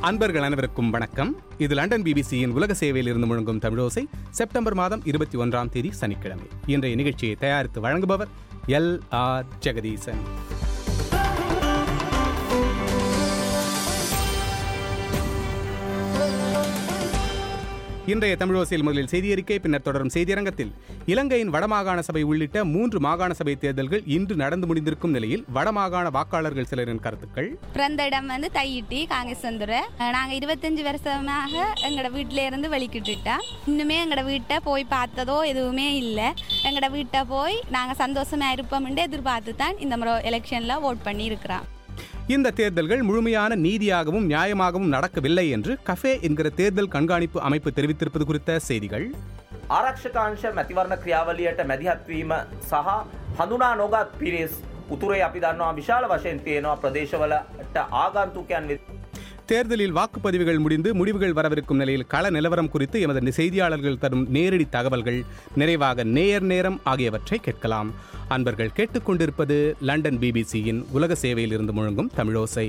அன்பர்கள் அனைவருக்கும் வணக்கம் இது லண்டன் பிபிசியின் உலக சேவையில் இருந்து முழங்கும் தமிழோசை செப்டம்பர் மாதம் இருபத்தி ஒன்றாம் தேதி சனிக்கிழமை இன்றைய நிகழ்ச்சியை தயாரித்து வழங்குபவர் எல் ஆர் ஜெகதீசன் இன்றைய தமிழோசையில் முதலில் செய்தி அறிக்கை பின்னர் தொடரும் செய்தியரங்கத்தில் இலங்கையின் வடமாகாண சபை உள்ளிட்ட மூன்று மாகாண சபை தேர்தல்கள் இன்று நடந்து முடிந்திருக்கும் நிலையில் வடமாகாண வாக்காளர்கள் சிலரின் கருத்துக்கள் பிறந்த இடம் வந்து தையிட்டி காங்கேசந்துரை நாங்கள் இருபத்தஞ்சு வருஷமாக எங்களோட வீட்டில இருந்து வெளிக்கிட்டுட்டோம் இன்னுமே எங்களோட வீட்டை போய் பார்த்ததோ எதுவுமே இல்லை எங்களோட வீட்டை போய் நாங்கள் சந்தோஷமா இருப்போம்னு எதிர்பார்த்து தான் இந்த முறை எலெக்ஷனில் ஓட் பண்ணி இருக்கிறோம் இந்த தேர்தல்கள் முழுமையான நீதியாகவும் நியாயமாகவும் நடக்கவில்லை என்று கஃபே என்கிற தேர்தல் கண்காணிப்பு அமைப்பு தெரிவித்திருப்பது குறித்த செய்திகள் ආරක්ෂකාංශ මැතිවරණ ක්‍රියාවලියට මැදිහත්වීම සහ හඳුනා නොගත් පිරිස් උතුරේ අපි දන්නවා විශාල වශයෙන් තියෙනවා ප්‍රදේශවලට ආගන්තුකයන් වෙ- தேர்தலில் வாக்குப்பதிவுகள் முடிந்து முடிவுகள் வரவிருக்கும் நிலையில் கள நிலவரம் குறித்து எமது செய்தியாளர்கள் தரும் நேரடி தகவல்கள் நிறைவாக நேயர் நேரம் ஆகியவற்றை கேட்கலாம் அன்பர்கள் கேட்டுக்கொண்டிருப்பது லண்டன் பிபிசியின் உலக சேவையில் இருந்து முழங்கும் தமிழோசை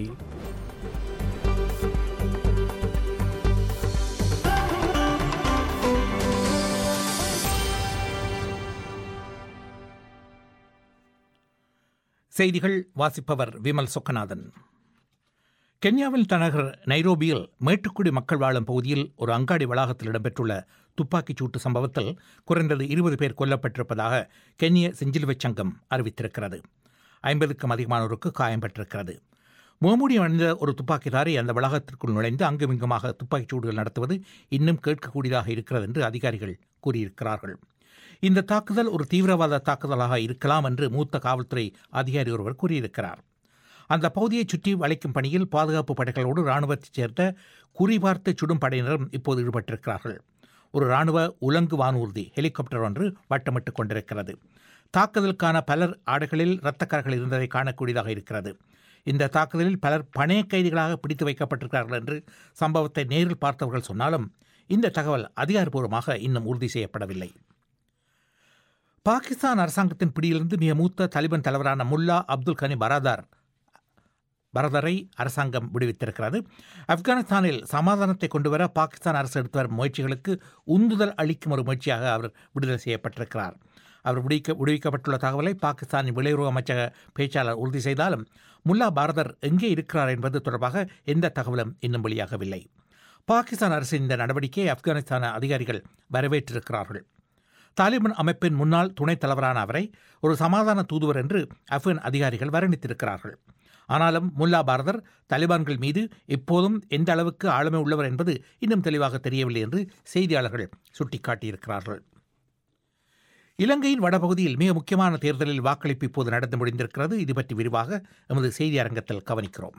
செய்திகள் வாசிப்பவர் விமல் சொக்கநாதன் கென்யாவின் தலைநகர் நைரோபியில் மேட்டுக்குடி மக்கள் வாழும் பகுதியில் ஒரு அங்காடி வளாகத்தில் இடம்பெற்றுள்ள துப்பாக்கிச் சூட்டு சம்பவத்தில் குறைந்தது இருபது பேர் கொல்லப்பட்டிருப்பதாக கென்ய செஞ்சிலுவைச் சங்கம் அறிவித்திருக்கிறது ஐம்பதுக்கும் அதிகமானோருக்கு காயம் பெற்றிருக்கிறது முகமூடி அணிந்த ஒரு துப்பாக்கிதாரி அந்த வளாகத்திற்குள் நுழைந்து அங்குமிங்குமாக துப்பாக்கிச் சூடுகள் நடத்துவது இன்னும் கேட்கக்கூடியதாக இருக்கிறது என்று அதிகாரிகள் கூறியிருக்கிறார்கள் இந்த தாக்குதல் ஒரு தீவிரவாத தாக்குதலாக இருக்கலாம் என்று மூத்த காவல்துறை அதிகாரி ஒருவர் கூறியிருக்கிறார் அந்த பகுதியை சுற்றி வளைக்கும் பணியில் பாதுகாப்பு படைகளோடு இராணுவத்தைச் சேர்ந்த குறிபார்த்து சுடும் படையினரும் இப்போது ஈடுபட்டிருக்கிறார்கள் ஒரு இராணுவ உலங்கு வானூர்தி ஹெலிகாப்டர் ஒன்று வட்டமிட்டுக் கொண்டிருக்கிறது தாக்குதலுக்கான பலர் ஆடைகளில் இரத்தக்கரைகள் இருந்ததை காணக்கூடியதாக இருக்கிறது இந்த தாக்குதலில் பலர் பணைய கைதிகளாக பிடித்து வைக்கப்பட்டிருக்கிறார்கள் என்று சம்பவத்தை நேரில் பார்த்தவர்கள் சொன்னாலும் இந்த தகவல் அதிகாரப்பூர்வமாக இன்னும் உறுதி செய்யப்படவில்லை பாகிஸ்தான் அரசாங்கத்தின் பிடியிலிருந்து மிக மூத்த தலிபான் தலைவரான முல்லா அப்துல் கனி பராதார் பரதரை அரசாங்கம் விடுவித்திருக்கிறது ஆப்கானிஸ்தானில் சமாதானத்தை கொண்டுவர பாகிஸ்தான் அரசு எடுத்து வரும் முயற்சிகளுக்கு உந்துதல் அளிக்கும் ஒரு முயற்சியாக அவர் விடுதலை செய்யப்பட்டிருக்கிறார் அவர் விடுவிக்க விடுவிக்கப்பட்டுள்ள தகவலை பாகிஸ்தானின் வெளியுறவு அமைச்சக பேச்சாளர் உறுதி செய்தாலும் முல்லா பாரதர் எங்கே இருக்கிறார் என்பது தொடர்பாக எந்த தகவலும் இன்னும் வெளியாகவில்லை பாகிஸ்தான் அரசின் இந்த நடவடிக்கையை ஆப்கானிஸ்தான் அதிகாரிகள் வரவேற்றிருக்கிறார்கள் தாலிபான் அமைப்பின் முன்னாள் துணைத் தலைவரான அவரை ஒரு சமாதான தூதுவர் என்று ஆப்கான் அதிகாரிகள் வர்ணித்திருக்கிறார்கள் ஆனாலும் முல்லா பாரதர் தாலிபான்கள் மீது இப்போதும் எந்த அளவுக்கு ஆளுமை உள்ளவர் என்பது இன்னும் தெளிவாக தெரியவில்லை என்று செய்தியாளர்கள் சுட்டிக்காட்டியிருக்கிறார்கள் இலங்கையின் வடபகுதியில் மிக முக்கியமான தேர்தலில் வாக்களிப்பு இப்போது நடந்து முடிந்திருக்கிறது இது பற்றி விரிவாக எமது செய்தி அரங்கத்தில் கவனிக்கிறோம்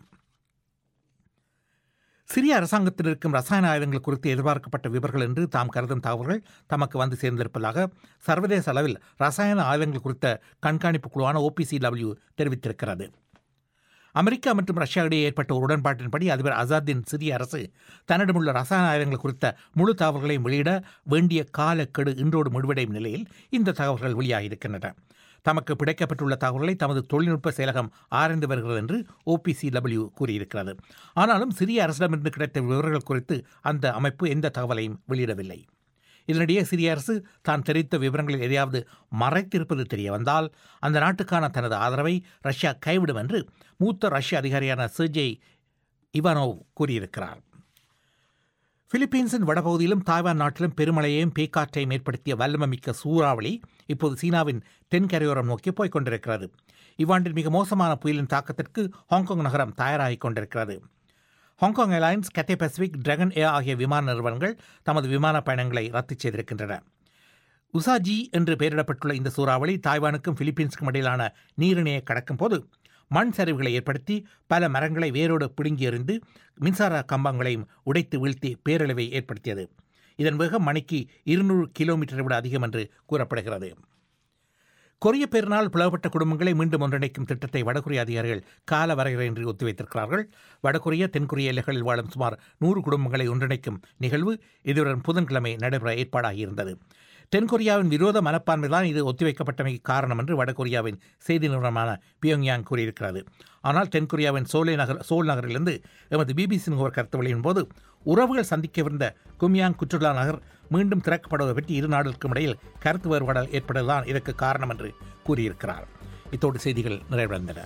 சிரிய அரசாங்கத்தில் இருக்கும் ரசாயன ஆயுதங்கள் குறித்து எதிர்பார்க்கப்பட்ட விவரங்கள் என்று தாம் கருதும் தகவல்கள் தமக்கு வந்து சேர்ந்திருப்பதாக சர்வதேச அளவில் ரசாயன ஆயுதங்கள் குறித்த கண்காணிப்பு குழுவான ஓபிசிடபிள்யூ தெரிவித்திருக்கிறது அமெரிக்கா மற்றும் ரஷ்யா இடையே ஏற்பட்ட ஒரு உடன்பாட்டின்படி அதிபர் அசாத்தின் சிரிய அரசு தன்னிடமுள்ள ரசாயன ஆயுதங்கள் குறித்த முழு தகவல்களையும் வெளியிட வேண்டிய காலக்கெடு இன்றோடு முடிவடையும் நிலையில் இந்த தகவல்கள் வெளியாகியிருக்கின்றன தமக்கு பிடைக்கப்பட்டுள்ள தகவல்களை தமது தொழில்நுட்ப செயலகம் ஆராய்ந்து வருகிறது என்று ஓபிசிடபிள்யூ கூறியிருக்கிறது ஆனாலும் சிரிய அரசிடமிருந்து கிடைத்த விவரங்கள் குறித்து அந்த அமைப்பு எந்த தகவலையும் வெளியிடவில்லை இதனிடையே சிரிய அரசு தான் தெரிவித்த விவரங்களில் எதையாவது மறைத்திருப்பது தெரிய வந்தால் அந்த நாட்டுக்கான தனது ஆதரவை ரஷ்யா கைவிடும் என்று மூத்த ரஷ்ய அதிகாரியான செர்ஜெய் இவானோவ் கூறியிருக்கிறார் பிலிப்பீன்ஸின் வடபகுதியிலும் தாய்வான் நாட்டிலும் பெருமழையையும் பேக்காற்றையும் ஏற்படுத்திய வல்லமைமிக்க சூறாவளி இப்போது சீனாவின் தென்கரையோரம் நோக்கி போய்க் கொண்டிருக்கிறது இவ்வாண்டின் மிக மோசமான புயலின் தாக்கத்திற்கு ஹாங்காங் நகரம் தயாராகிக் கொண்டிருக்கிறது Hong Kong airlines Cathay Pacific Dragonair ஆகிய விமான நிறுவனங்கள் தமது விமான பயணங்களை ரத்து செய்திருக்கின்றன உசாஜி என்று பெயரிடப்பட்டுள்ள இந்த சூறாவளி தாய்வானுக்கும் பிலிப்பீன்ஸுக்கும் இடையிலான நீரிணையை கடக்கும் போது மண் சரிவுகளை ஏற்படுத்தி பல மரங்களை வேரோடு பிடுங்கி எறிந்து மின்சார கம்பங்களையும் உடைத்து வீழ்த்தி பேரழிவை ஏற்படுத்தியது இதன் வேகம் மணிக்கு இருநூறு கிலோமீட்டரை விட அதிகம் என்று கூறப்படுகிறது கொரிய பெருநாள் பிளவுபட்ட குடும்பங்களை மீண்டும் ஒன்றிணைக்கும் திட்டத்தை வடகொரிய அதிகாரிகள் கால வரையறையின்றி ஒத்திவைத்திருக்கிறார்கள் வடகொரிய தென்கொரிய எல்லைகளில் வாழும் சுமார் நூறு குடும்பங்களை ஒன்றிணைக்கும் நிகழ்வு இதுவரை புதன்கிழமை நடைபெற ஏற்பாடாகியிருந்தது தென்கொரியாவின் விரோத மனப்பான்மைதான் இது ஒத்திவைக்கப்பட்டமைக்கு காரணம் என்று வடகொரியாவின் செய்தி நிறுவனமான பியோங்யாங் கூறியிருக்கிறது ஆனால் தென்கொரியாவின் சோலே நகர் சோல் நகரிலிருந்து எமது பிபிசி முகவர் கருத்து வெளியின் போது உறவுகள் சந்திக்கவிருந்த கும்யாங் குற்றுலா நகர் மீண்டும் திறக்கப்படுவது பற்றி இரு நாடுகளுக்கும் இடையில் கருத்து வேறுபாடல் ஏற்படுவதுதான் இதற்கு காரணம் என்று கூறியிருக்கிறார் இத்தோடு செய்திகள் நிறைவடைந்தன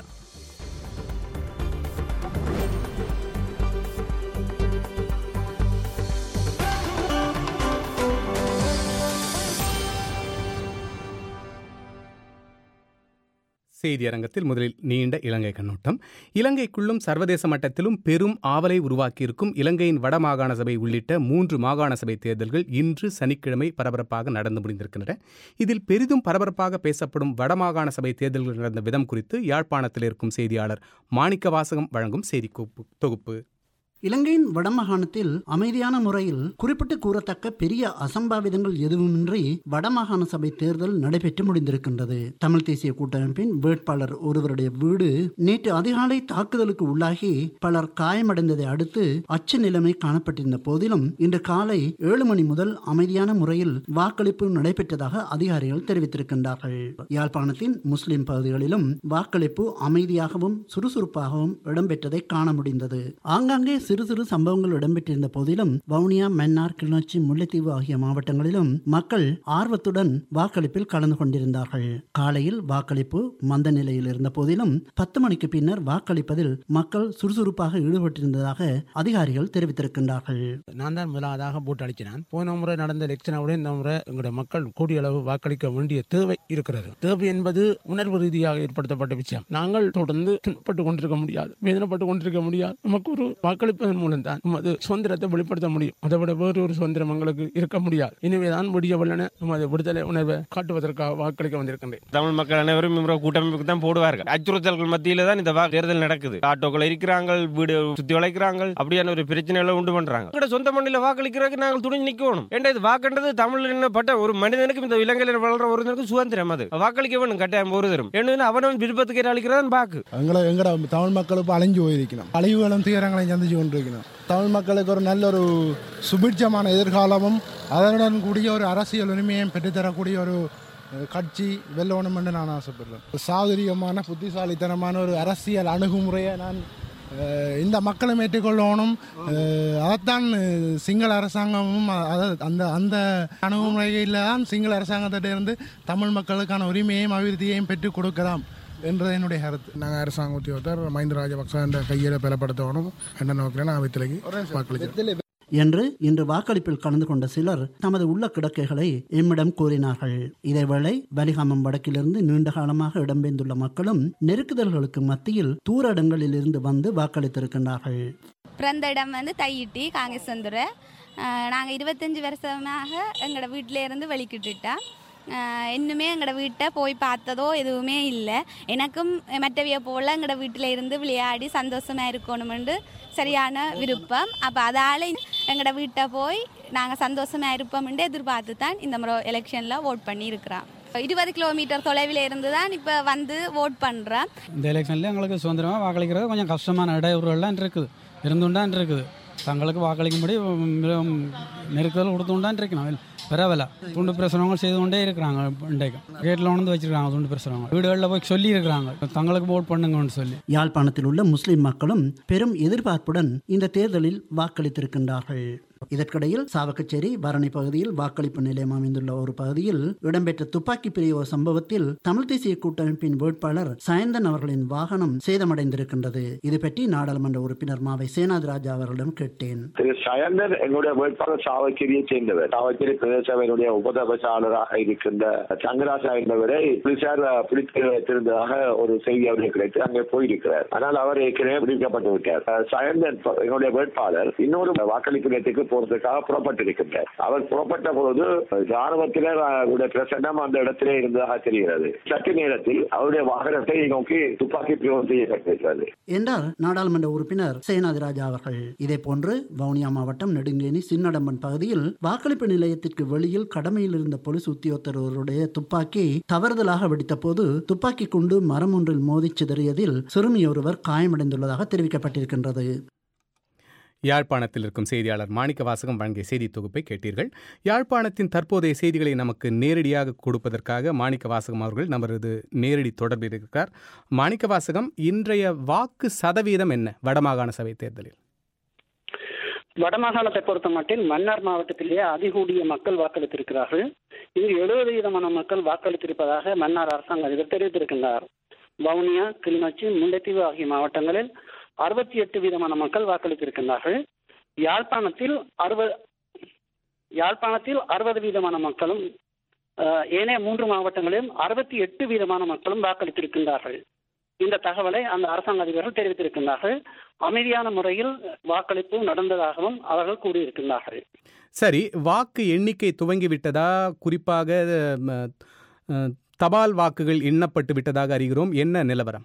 செய்தி அரங்கத்தில் முதலில் நீண்ட இலங்கை கண்ணோட்டம் இலங்கைக்குள்ளும் சர்வதேச மட்டத்திலும் பெரும் ஆவலை உருவாக்கியிருக்கும் இலங்கையின் வடமாகாண சபை உள்ளிட்ட மூன்று மாகாண சபை தேர்தல்கள் இன்று சனிக்கிழமை பரபரப்பாக நடந்து முடிந்திருக்கின்றன இதில் பெரிதும் பரபரப்பாக பேசப்படும் வடமாகாண சபை தேர்தல்கள் நடந்த விதம் குறித்து யாழ்ப்பாணத்தில் இருக்கும் செய்தியாளர் மாணிக்க வாசகம் வழங்கும் செய்தி கோப்பு- தொகுப்பு இலங்கையின் வடமாகாணத்தில் அமைதியான முறையில் குறிப்பிட்டு கூறத்தக்க பெரிய அசம்பாவிதங்கள் எதுவுமின்றி வடமாகாண சபை தேர்தல் நடைபெற்று முடிந்திருக்கின்றது தமிழ் தேசிய கூட்டமைப்பின் வேட்பாளர் ஒருவருடைய வீடு நேற்று அதிகாலை தாக்குதலுக்கு உள்ளாகி பலர் காயமடைந்ததை அடுத்து அச்ச நிலைமை காணப்பட்டிருந்த போதிலும் இன்று காலை ஏழு மணி முதல் அமைதியான முறையில் வாக்களிப்பு நடைபெற்றதாக அதிகாரிகள் தெரிவித்திருக்கின்றார்கள் யாழ்ப்பாணத்தின் முஸ்லிம் பகுதிகளிலும் வாக்களிப்பு அமைதியாகவும் சுறுசுறுப்பாகவும் இடம்பெற்றதை காண முடிந்தது ஆங்காங்கே சிறு சிறு சம்பவங்கள் இடம்பெற்றிருந்த போதிலும் வவுனியா மன்னார் கிளிநொச்சி முல்லைத்தீவு ஆகிய மாவட்டங்களிலும் மக்கள் ஆர்வத்துடன் வாக்களிப்பில் கலந்து கொண்டிருந்தார்கள் காலையில் வாக்களிப்பு மந்த நிலையில் இருந்த போதிலும் பத்து மணிக்கு பின்னர் வாக்களிப்பதில் மக்கள் சுறுசுறுப்பாக ஈடுபட்டிருந்ததாக அதிகாரிகள் தெரிவித்திருக்கின்றார்கள் நான் தான் முதலாவதாக போட்டு அளிச்சினான் போன முறை நடந்த எலெக்ஷனை விட இந்த முறை எங்களுடைய மக்கள் கூடிய அளவு வாக்களிக்க வேண்டிய தேவை இருக்கிறது தேவை என்பது உணர்வு ரீதியாக ஏற்படுத்தப்பட்ட விஷயம் நாங்கள் தொடர்ந்து துன்பப்பட்டு கொண்டிருக்க முடியாது வேதனைப்பட்டு கொண்டிருக்க முடியாது நமக்கு ஒரு வாக்களிப்பதன் மூலம் தான் நமது சுதந்திரத்தை வெளிப்படுத்த முடியும் அதை விட வேறு ஒரு சுதந்திரம் எங்களுக்கு இருக்க முடியாது எனவேதான் விடிய வல்லன நமது விடுதலை உணர்வை காட்டுவதற்காக வாக்களிக்க வந்திருக்கின்றேன் தமிழ் மக்கள் அனைவரும் இம்முறை கூட்டமைப்புக்கு தான் போடுவார்கள் அச்சுறுத்தல்கள் மத்தியில தான் இந்த வா- தேர்தல் நடக்குது ஆட்டோக்கள் இருக்கிறாங்க வீடு சுத்தி வளைக்கிறாங்க அப்படியான ஒரு பிரச்சனைகளை உண்டு பண்றாங்க எங்கட சொந்த மண்ணில வாக்களிக்கிறதுக்கு நாங்கள் துணிஞ்சு நிக்கணும் ஏன்டா இது வாக்குன்றது தமிழ் பட்ட ஒரு மனிதனுக்கும் இந்த இலங்கையில் வளர்ற ஒருவனுக்கும் சுதந்திரம் அது வாக்களிக்க வேணும் கட்டாயம் ஒரு தரும் என்ன அவனவன் விருப்பத்துக்கு அளிக்கிறதான் வாக்கு எங்களை எங்கட தமிழ் மக்கள் இப்போ அழிஞ்சு போயிருக்கணும் அழிவுகளும் துயரங்களையும் சந்திச்சு கொண்டிருக்கணும் தமிழ் மக்களுக்கு ஒரு நல்ல ஒரு சுபிட்சமான எதிர்காலமும் அதனுடன் கூடிய ஒரு அரசியல் உரிமையும் பெற்றுத்தரக்கூடிய ஒரு அஹ், கட்சி வெல்லணும் என்று நான் ஆசைப்படுறேன் சாதுரியமான புத்திசாலித்தனமான ஒரு அரசியல் அணுகுமுறையை நான் அஹ், இந்த மக்களும் ஏற்றுக்கொள்ளணும் அஹ், அதைத்தான் அஹ், சிங்கள அரசாங்கமும் அ- அத- அந்த அந்த அணுகுமுறையில் தான் சிங்கள அரசாங்கத்திட்ட இருந்து தமிழ் மக்களுக்கான உரிமையையும் அபிவிருத்தியையும் பெற்றுக் கொடுக்கலாம் என்றது என்னுடைய கருத்து நாங்கள் அரசாங்க உத்தியோகத்தர் மஹிந்த ராஜபக்ச என்ற கையில் பலப்படுத்தணும் என்ற நோக்கில் நான் வித்திலைக்கு வாக்களித்தேன் என்று இன்று வாக்களிப்பில் கலந்து கொண்ட சிலர் தமது உள்ள கிடக்கைகளை எம்மிடம் கூறினார்கள் இதேவேளை வலிகாமம் வடக்கிலிருந்து நீண்ட காலமாக இடம்பெயர்ந்துள்ள மக்களும் நெருக்குதல்களுக்கு மத்தியில் தூர இடங்களில் இருந்து வந்து வாக்களித்திருக்கின்றார்கள் பிறந்த இடம் வந்து தையிட்டி காங்கேசந்துரை நாங்கள் இருபத்தஞ்சி வருஷமாக எங்களோட வீட்டில இருந்து வெளிக்கிட்டுட்டோம் அஹ் இன்னுமே எங்களோட வீட்டை போய் பார்த்ததோ எதுவுமே இல்லை எனக்கும் மற்றவிய போல் எங்களோட வீட்டில் இருந்து விளையாடி சந்தோஷமாக இருக்கணுமென்று சரியான விருப்பம் அப்போ அதால் எங்களோட வீட்டை போய் நாங்கள் சந்தோஷமாக இருப்போம்னு எதிர்பார்த்து தான் இந்த முறை எலெக்ஷனில் ஓட் பண்ணி இருக்கிறோம் இருபது கிலோமீட்டர் தொலைவில் இருந்து தான் இப்போ வந்து ஓட் பண்ணுறோம் இந்த எலெக்ஷனில் எங்களுக்கு சுதந்திரமாக வாக்களிக்கிறது கொஞ்சம் கஷ்டமான இடையூறுகள்லாம் இருக்குது இருந்துண்டான் இருக்குது தங்களுக்கு வாக்களிக்கும்படி மிகவும் நெருக்கல் கொடுத்துண்டான் இருக்கணும் பரவாயில்ல துண்டு பிரசுரங்கள் செய்து கொண்டே இருக்கிறாங்க இன்றைக்கு கேட்டில் உணர்ந்து வச்சிருக்காங்க துண்டு பிரசுரங்கள் வீடுகளில் போய் சொல்லி இருக்கிறாங்க தங்களுக்கு ஓட் பண்ணுங்கன்னு சொல்லி யாழ்ப்பாணத்தில் உள்ள முஸ்லிம் மக்களும் பெரும் எதிர்பார்ப்புடன் இந்த தேர்தலில் வாக்களித்திருக்கின்றார்கள் இதற்கிடையில் சாவக்கச்சேரி பரணி பகுதியில் வாக்களிப்பு நிலையம் அமைந்துள்ள ஒரு பகுதியில் இடம்பெற்ற துப்பாக்கி பிரயோக சம்பவத்தில் தமிழ் தேசிய கூட்டமைப்பின் வேட்பாளர் சயந்தன் அவர்களின் வாகனம் சேதமடைந்திருக்கின்றது இது பற்றி நாடாளுமன்ற உறுப்பினர் மாவை சேனாதிராஜா அவர்களிடம் கேட்டேன் திரு சயந்தர் எங்களுடைய வேட்பாளர் சாவச்சேரியை சேர்ந்தவர் சாவச்சேரி பிரதேச சபையினுடைய உபதபசாளராக இருக்கின்ற சங்கராசா என்பவரை போலீசார் பிடித்து வைத்திருந்ததாக ஒரு செய்தி அவருக்கு கிடைத்து அங்கே போயிருக்கிறார் ஆனால் அவர் ஏற்கனவே பிடிக்கப்பட்டு விட்டார் அஹ் சயந்தன் எங்களுடைய வேட்பாளர் இன்னொரு வாக்களிப்பு நிலையத்துக்கு போறதுக்காக புறப்பட்டிருக்கின்றார் அவர் புறப்பட்ட பொழுது ராணுவத்தினர் அவருடைய பிரசன்னம் அந்த இடத்திலே இருந்ததாக தெரிகிறது சற்று நேரத்தில் அவருடைய வாகனத்தை நோக்கி துப்பாக்கி பிரயோகம் செய்யப்பட்டிருக்கிறது என்றார் நாடாளுமன்ற உறுப்பினர் சேனாதிராஜா அவர்கள் இதே போன்று வவுனியா மாவட்டம் நெடுங்கேணி சின்னடம்பன் பகுதியில் வாக்களிப்பு நிலையத்திற்கு வெளியில் கடமையில் இருந்த போலீஸ் உத்தியோகத்தர் ஒருவருடைய துப்பாக்கி தவறுதலாக வெடித்த போது துப்பாக்கி குண்டு மரம் ஒன்றில் மோதிச் சிதறியதில் சிறுமி ஒருவர் காயமடைந்துள்ளதாக தெரிவிக்கப்பட்டிருக்கின்றது யாழ்ப்பாணத்தில் இருக்கும் செய்தியாளர் மாணிக்க வாசகம் வழங்கிய செய்தி தொகுப்பை கேட்டீர்கள் யாழ்ப்பாணத்தின் தற்போதைய செய்திகளை நமக்கு நேரடியாக கொடுப்பதற்காக மாணிக்க வாசகம் அவர்கள் நமது நேரடி தொடர்பில் இருக்கிறார் மாணிக்க வாசகம் இன்றைய வாக்கு சதவீதம் என்ன வடமாகாண சபை தேர்தலில் வடமாகாணத்தை பொறுத்த மட்டில் மன்னார் மாவட்டத்திலேயே அதிகூடிய மக்கள் வாக்களித்திருக்கிறார்கள் இங்கு எழுபது வீதமான மக்கள் வாக்களித்திருப்பதாக மன்னார் அரசாங்க அதிபர் தெரிவித்திருக்கின்றார் வவுனியா கிளிநொச்சி முல்லைத்தீவு ஆகிய மாவட்டங்களில் அறுபத்தி எட்டு வீதமான மக்கள் வாக்களித்திருக்கின்றார்கள் யாழ்ப்பாணத்தில் அறுபது யாழ்ப்பாணத்தில் அறுபது வீதமான மக்களும் அஹ், ஏனைய மூன்று மாவட்டங்களிலும் அறுபத்தி எட்டு வீதமான மக்களும் வாக்களித்திருக்கின்றார்கள் இந்த தகவலை அந்த அரசாங்க அதிபர்கள் தெரிவித்திருக்கின்றார்கள் அமைதியான முறையில் வாக்களிப்பு நடந்ததாகவும் அவர்கள் கூறியிருக்கின்றார்கள் சரி வாக்கு எண்ணிக்கை துவங்கிவிட்டதா குறிப்பாக ம, அஹ், தபால் வாக்குகள் எண்ணப்பட்டு விட்டதாக அறிகிறோம் என்ன நிலவரம்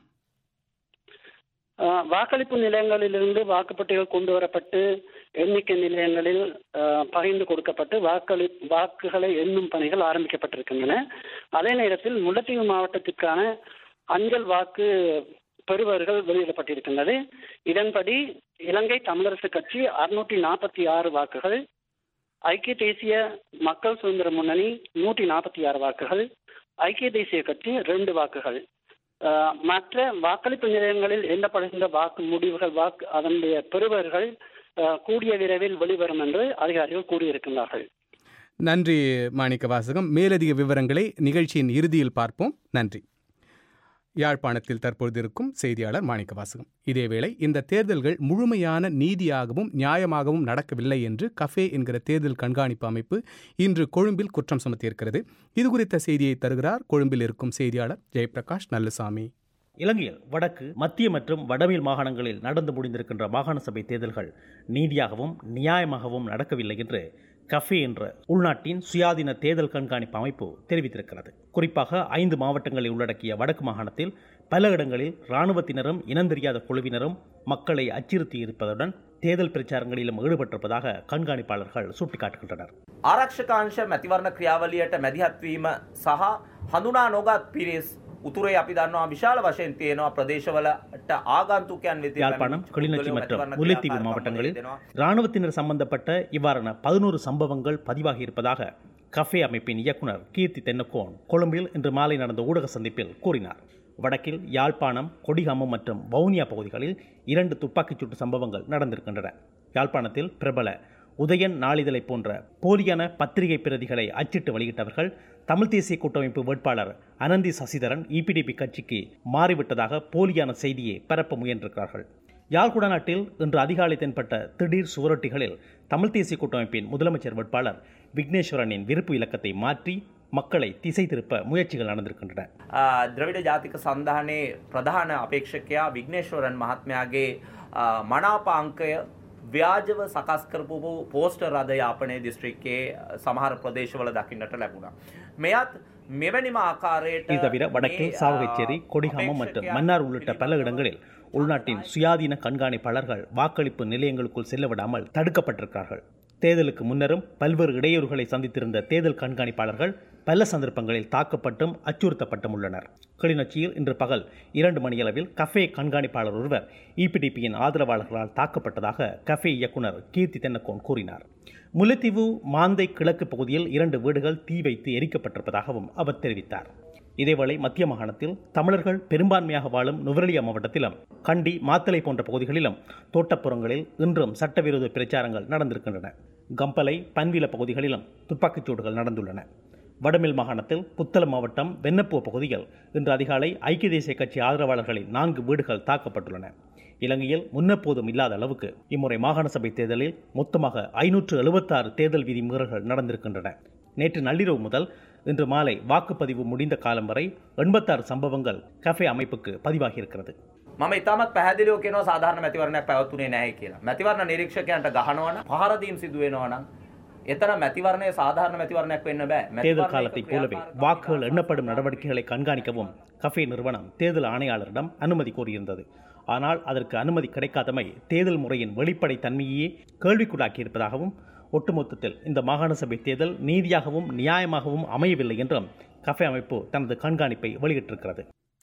அஹ், வாக்களிப்பு நிலையங்களிலிருந்து வாக்குப்பட்டிகள் கொண்டு வரப்பட்டு எண்ணிக்கை நிலையங்களில் அஹ், பகிர்ந்து கொடுக்கப்பட்டு வாக்களி வாக்குகளை எண்ணும் பணிகள் ஆரம்பிக்கப்பட்டிருக்கின்றன அதே நேரத்தில் முல்லைத்தீவு மாவட்டத்திற்கான அஞ்சல் வாக்கு பெறுவர்கள் வெளியிடப்பட்டிருக்கின்றது இதன்படி இலங்கை தமிழரசு கட்சி அறுநூற்றி நாற்பத்தி ஆறு வாக்குகள் ஐக்கிய தேசிய மக்கள் சுதந்திர முன்னணி நூற்றி நாற்பத்தி ஆறு வாக்குகள் ஐக்கிய தேசிய கட்சி ரெண்டு வாக்குகள் அஹ், மற்ற வாக்களிப்பு நிலையங்களில் எண்ணப்படுகின்ற வாக்கு முடிவுகள் வாக்கு அதனுடைய பெறுவர்கள் அஹ், கூடிய விரைவில் வெளிவரும் என்று அதிகாரிகள் கூறியிருக்கின்றார்கள் நன்றி மாணிக்க வாசகம் மேலதிக விவரங்களை நிகழ்ச்சியின் இறுதியில் பார்ப்போம் நன்றி யாழ்ப்பாணத்தில் தற்பொழுது இருக்கும் செய்தியாளர் மாணிக்க வாசகம் இதேவேளை இந்த தேர்தல்கள் முழுமையான நீதியாகவும் நியாயமாகவும் நடக்கவில்லை என்று கஃபே என்கிற தேர்தல் கண்காணிப்பு அமைப்பு இன்று கொழும்பில் குற்றம் சுமத்தியிருக்கிறது இது குறித்த செய்தியை தருகிறார் கொழும்பில் இருக்கும் செய்தியாளர் ஜெயபிரகாஷ் நல்லுசாமி இலங்கையில் வடக்கு மத்திய மற்றும் வடமேல் மாகாணங்களில் நடந்து முடிந்திருக்கின்ற மாகாண சபை தேர்தல்கள் நீதியாகவும் நியாயமாகவும் நடக்கவில்லை என்று கஃபே என்ற உள்நாட்டின் சுயாதீன தேர்தல் கண்காணிப்பு அமைப்பு தெரிவித்திருக்கிறது குறிப்பாக ஐந்து மாவட்டங்களை உள்ளடக்கிய வடக்கு மாகாணத்தில் பல இடங்களில் இராணுவத்தினரும் இனந்தெரியாத குழுவினரும் மக்களை அச்சுறுத்தி இருப்பதுடன் தேர்தல் பிரச்சாரங்களிலும் ஈடுபட்டிருப்பதாக கண்காணிப்பாளர்கள் சுட்டிக்காட்டுகின்றனர் ආරක්ෂකාංශ මැතිවරණ ක්‍රියාවලියට මැදිහත්වීම සහ හඳුනා නොගත් පිරිස් උතුරේ අපි දන්නවා විශාල වශයෙන් තියෙනවා ප්‍රදේශවලට ආගන්තුකයන් වෙත யாழ்ப்பாணம் கிளிநொச்சி மற்றும் முல்லைத்தீவு மாவட்டங்களில் இராணுவத்தினர் சம்பந்தப்பட்ட இவ்வாறான பதினோரு சம்பவங்கள் பதிவாகி இருப்பதாக கஃபே அமைப்பின் இயக்குனர் கீர்த்தி தென்னக்கோன் கொழும்பில் இன்று மாலை நடந்த ஊடக சந்திப்பில் கூறினார் வடக்கில் யாழ்ப்பாணம் கொடிகாமம் மற்றும் வவுனியா பகுதிகளில் இரண்டு துப்பாக்கிச் சூட்டு சம்பவங்கள் நடந்திருக்கின்றன யாழ்ப்பாணத்தில் பிரபல உதயன் நாளிதழை போன்ற போலியான பத்திரிகை பிரதிகளை அச்சிட்டு வெளியிட்டவர்கள் தமிழ் தேசிய கூட்டமைப்பு வேட்பாளர் அனந்தி சசிதரன் இபிடிபி கட்சிக்கு மாறிவிட்டதாக போலியான செய்தியை பரப்ப முயன்றிருக்கிறார்கள் யாழ்குடா நாட்டில் இன்று அதிகாலை தென்பட்ட திடீர் சுவரொட்டிகளில் தமிழ் தேசிய கூட்டமைப்பின் முதலமைச்சர் வேட்பாளர் விக்னேஸ்வரனின் விருப்பு இலக்கத்தை மாற்றி மக்களை திசை திருப்ப முயற்சிகள் நடந்திருக்கின்றன ආ, ද්‍රවිඩ ජාතික සන්ධානයේ ප්‍රධාන අපේක්ෂකයා විග්නේශ්වරන් මහත්මයාගේ ආ, මනාප අංකය ව්‍යාජව සකස් කරපු පෝස්ටර් රද යාපනය දිස්ත්‍රික්කයේ සමහර ප්‍රදේශවල දකින්නට ලැබුණා. මෙයත් මෙවැනිම ආකාරයට இது தவிர வடக்கில் මේ, சாவகச்சேரி கொடிகாமம் மற்றும் மன்னார் உள்ளிட்ட பல இடங்களில் உள்நாட்டின் சுயாதீன கண்காணிப்பாளர்கள் வாக்களிப்பு நிலையங்களுக்குள் செல்ல விடாமல் தடுக்கப்பட்டிருக்கிறார்கள் தேர்தலுக்கு முன்னரும் பல்வேறு இடையூறுகளை சந்தித்திருந்த தேர்தல் கண்காணிப்பாளர்கள் பல சந்தர்ப்பங்களில் தாக்கப்பட்டும் அச்சுறுத்தப்பட்டும் உள்ளனர் கிளிநொச்சியில் இன்று பகல் இரண்டு மணியளவில் கஃபே கண்காணிப்பாளர் ஒருவர் இபிடிபியின் ஆதரவாளர்களால் தாக்கப்பட்டதாக கஃபே இயக்குனர் கீர்த்தி தென்னக்கோன் கூறினார் முல்லைத்தீவு மாந்தை கிழக்கு பகுதியில் இரண்டு வீடுகள் தீ வைத்து எரிக்கப்பட்டிருப்பதாகவும் அவர் தெரிவித்தார் இதேவேளை மத்திய மாகாணத்தில் தமிழர்கள் பெரும்பான்மையாக வாழும் நுவரெலியா மாவட்டத்திலும் கண்டி மாத்தளை போன்ற பகுதிகளிலும் தோட்டப்புறங்களில் இன்றும் சட்டவிரோத பிரச்சாரங்கள் நடந்திருக்கின்றன கம்பலை பன்வில பகுதிகளிலும் துப்பாக்கிச் சூடுகள் நடந்துள்ளன வடமேல் மாகாணத்தில் புத்தளம் மாவட்டம் வெண்ணப்புவ பகுதியில் இன்று அதிகாலை ஐக்கிய தேசிய கட்சி ஆதரவாளர்களின் நான்கு வீடுகள் தாக்கப்பட்டுள்ளன இலங்கையில் முன்னெப்போதும் இல்லாத அளவுக்கு இம்முறை மாகாண சபை தேர்தலில் மொத்தமாக ஐநூற்று எழுபத்தாறு தேர்தல் விதிமீறல்கள் நடந்திருக்கின்றன நேற்று நள்ளிரவு முதல் இன்று மாலை வாக்குப்பதிவு முடிந்த காலம் வரை எண்பத்தாறு சம்பவங்கள் கஃபே அமைப்புக்கு பதிவாகியிருக்கிறது මම ඉතාමත් පැහැදිලිව කියනවා සාධාරණ මැතිවරණයක් පැවතුනේ නැහැ කියලා. මැතිවරණ නිරීක්ෂකයන්ට ගහනවනම් පහරදීම් සිදු වෙනවනම් එතන මැතිවරණය සාධාරණ මැතිවරණයක් වෙන්න බෑ. தேர்தல் காலத்தைப் போலவே வாக்குகள் எண்ணப்படும் நடவடிக்கைகளை கண்காணிக்கவும் கஃபே நிறுவனம் தேர்தல் ஆணையாளரிடம் அனுமதி கோரியிருந்தது ஆனால் அதற்கு அனுமதி கிடைக்காதமை தேர்தல் முறையின் வெளிப்படை தன்மையே கேள்விக்குள்ளாக்கியிருப்பதாகவும் ஒட்டுமொத்தத்தில் இந்த மாகாண சபை தேர்தல் நீதியாகவும் நியாயமாகவும் அமையவில்லை என்றும் கஃபே அமைப்பு தனது கண்காணிப்பை வெளியிட்டிருக்கிறது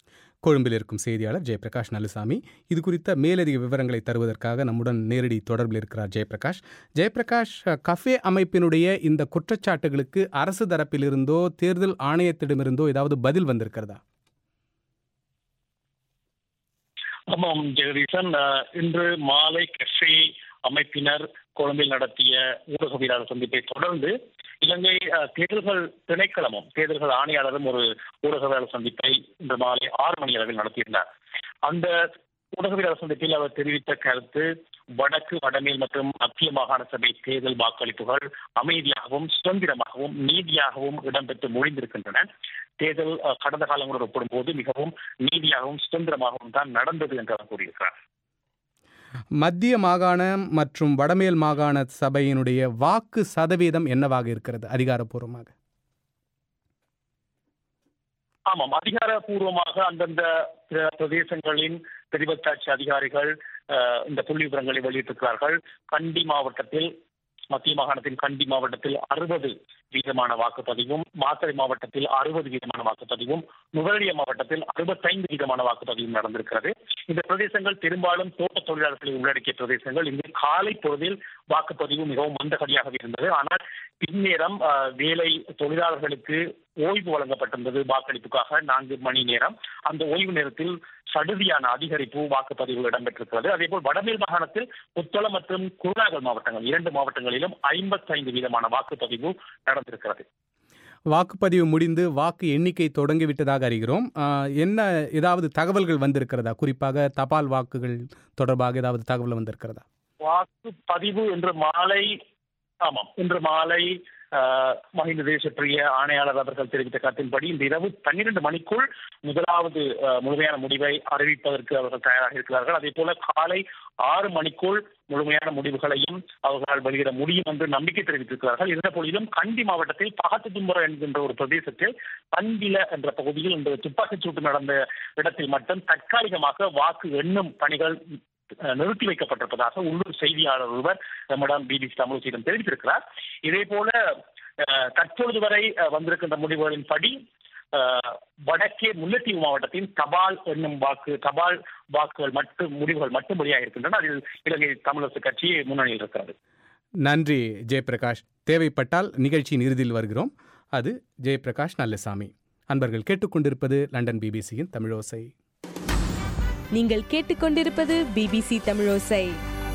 கொழும்பில் இருக்கும் செய்தியாளர் ஜெயபிரகாஷ் நல்லுசாமி இது குறித்த மேலதிக விவரங்களை தருவதற்காக நம்முடன் நேரடி தொடர்பில் இருக்கிறார் ஜெயபிரகாஷ் ஜெயபிரகாஷ் கஃபே அமைப்பினுடைய இந்த குற்றச்சாட்டுகளுக்கு அரசு தரப்பிலிருந்தோ தேர்தல் ஆணையத்திடமிருந்தோ ஏதாவது பதில் வந்திருக்கிறதா ஆமாம் ஜெகதீசன் அஹ், இன்று மாலை கெஃபே அமைப்பினர் கொழும்பில் நடத்திய ஊடகவியலாளர் சந்திப்பை தொடர்ந்து இலங்கை அஹ், தேர்தல்கள் திணைக்களமும் தேர்தல்கள் ஆணையாளரும் ஒரு ஊடகவியலாளர் சந்திப்பை இன்று மாலை ஆறு மணி அளவில் நடத்தியிருந்தார் அந்த ஊடகவியலாளர் சந்திப்பில் அவர் தெரிவித்த கருத்து வடக்கு வடமேல் மற்றும் மத்திய மாகாண சபை தேர்தல் வாக்களிப்புகள் அமைதியாகவும் சுதந்திரமாகவும் நீதியாகவும் இடம்பெற்று முடிந்திருக்கின்றன தேர்தல் அஹ், கடந்த காலங்களோடு ஒப்பிடும்போது மிகவும் நீதியாகவும் சுதந்திரமாகவும் தான் நடந்தது என்று அவர் கூறியிருக்கிறார் மத்திய மாகாணம் மற்றும் வடமேல் மாகாண சபையினுடைய வாக்கு சதவீதம் என்னவாக இருக்கிறது அதிகாரப்பூர்வமாக ஆமாம் அதிகாரப்பூர்வமாக அந்தந்த பிர- பிரதேசங்களின் பிரதிபத்தாட்சி அதிகாரிகள் அஹ், இந்த புள்ளி விவரங்களை வெளியிட்டிருக்கிறார்கள் கண்டி மாவட்டத்தில் மத்திய மாகாணத்தின் கண்டி மாவட்டத்தில் அறுபது வீதமான வாக்குப்பதிவும் மாத்தறை மாவட்டத்தில் அறுபது வீதமான வாக்குப்பதிவும் நுவரெலியா மாவட்டத்தில் அறுபத்தைந்து வீதமான வாக்குப்பதிவும் நடந்திருக்கிறது இந்த பிரதேசங்கள் பெரும்பாலும் தோட்ட தொழிலாளர்களை உள்ளடக்கிய பிரதேசங்கள் இங்கு காலை பொழுதில் வாக்குப்பதிவு மிகவும் மந்தகடியாக இருந்தது ஆனால் பின்னேரம் அஹ், வேலை தொழிலாளர்களுக்கு ஓய்வு வழங்கப்பட்டிருந்தது வாக்களிப்புக்காக நான்கு மணி நேரம் அந்த ஓய்வு நேரத்தில் சடுதியான அதிகரிப்பு வாக்குப்பதிவு இடம்பெற்றிருக்கிறது அதேபோல் வடமேல் மாகாணத்தில் புத்தளம் மற்றும் குருநாகல் மாவட்டங்கள் இரண்டு மாவட்டங்களிலும் ஐம்பத்தைந்து வீதமான வாக்குப்பதிவு நடந்திருக்கிறது வாக்குப்பதிவு முடிந்து வாக்கு எண்ணிக்கை தொடங்கிவிட்டதாக அறிகிறோம் ஆஹ், என்ன ஏதாவது தகவல்கள் வந்திருக்கிறதா குறிப்பாக தபால் வாக்குகள் தொடர்பாக ஏதாவது தகவல் வந்திருக்கிறதா வாக்குப்பதிவு இன்று மாலை ஆமாம் இன்று மாலை அஹ், மஹிந்த தேசப்பிரிய ஆணையாளர் அவர்கள் தெரிவித்த கருத்தின்படி இந்த இரவு பன்னிரண்டு மணிக்குள் முதலாவது அஹ், முழுமையான முடிவை அறிவிப்பதற்கு அவர்கள் தயாராக இருக்கிறார்கள் அதே போல காலை ஆறு மணிக்குள் முழுமையான முடிவுகளையும் அவர்களால் வெளியிட முடியும் என்று நம்பிக்கை தெரிவித்திருக்கிறார்கள் இருந்த போதிலும் கண்டி மாவட்டத்தில் பகத்துதும்புரம் என்கின்ற ஒரு பிரதேசத்தில் பன்பில என்ற பகுதியில் இந்த துப்பாக்கிச் சூட்டு நடந்த இடத்தில் மட்டும் தற்காலிகமாக வாக்கு எண்ணும் பணிகள் அஹ், நிறுத்தி வைக்கப்பட்டிருப்பதாக உள்ளூர் செய்தியாளர் ஒருவர் நம்மிடம் பிபிசி தமிழச்சியிடம் தெரிவித்திருக்கிறார் இதே போல அஹ், தற்பொழுது வரை அஹ், வந்திருக்கின்ற முடிவுகளின்படி அஹ், வடக்கே முல்லைத்தீவு மாவட்டத்தின் தபால் என்னும் வாக்கு தபால் வாக்குகள் மட்டும் முடிவுகள் மட்டும் வெளியாக இருக்கின்றன அதில் இலங்கை தமிழரசு கட்சி முன்னணியில் இருக்கிறது நன்றி ஜெயபிரகாஷ் தேவைப்பட்டால் நிகழ்ச்சியின் இறுதியில் வருகிறோம் அது ஜெயபிரகாஷ் நல்லசாமி அன்பர்கள் கேட்டுக்கொண்டிருப்பது லண்டன் பிபிசியின் தமிழோசை நீங்கள் கேட்டுக்கொண்டிருப்பது பிபிசி தமிழோசை